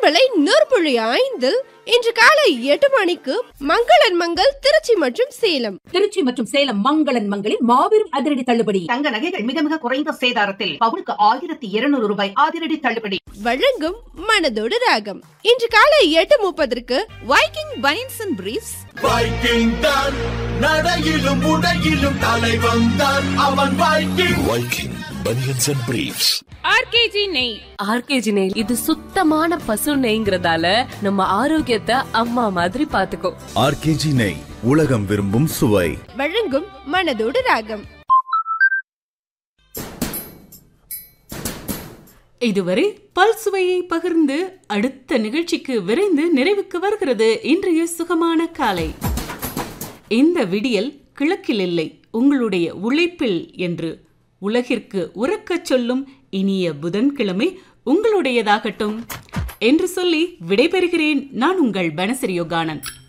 பண்பலை நூற்புழி ஐந்தில் இன்று காலை எட்டு மணிக்கு மங்களன் மங்கள் திருச்சி மற்றும் சேலம் திருச்சி மற்றும் சேலம் மங்களன் மங்களில் மாபெரும் அதிரடி தள்ளுபடி தங்க நகைகள் மிக மிக குறைந்த சேதாரத்தில் பவுனுக்கு ஆயிரத்தி இருநூறு ரூபாய் அதிரடி தள்ளுபடி வழங்கும் மனதோடு ராகம் இன்று காலை எட்டு முப்பதற்கு Viking banians and briefs Viking தான் நடையிலும் உடையிலும் தலை வந்தான் அவன் Viking Viking banians and briefs RKG நெய் ஆர்கேஜி நெய் இது சுத்தமான பசு நெய்ங்கிறதால நம்ம ஆரோக்கியத்தை அம்மா மாதிரி பாத்துக்கோ ஆர்கேஜி நெய் உலகம் விரும்பும் சுவை வழங்கும் மனதோடு ராகம் இதுவரை பல்சுவையை பகிர்ந்து அடுத்த நிகழ்ச்சிக்கு விரைந்து நிறைவுக்கு வருகிறது இன்றைய சுகமான காலை இந்த விடியல் கிழக்கில் இல்லை உங்களுடைய உழைப்பில் என்று உலகிற்கு உறக்கச் சொல்லும் இனிய புதன்கிழமை உங்களுடையதாகட்டும் என்று சொல்லி விடைபெறுகிறேன் நான் உங்கள் பனசரி யோகானந்த்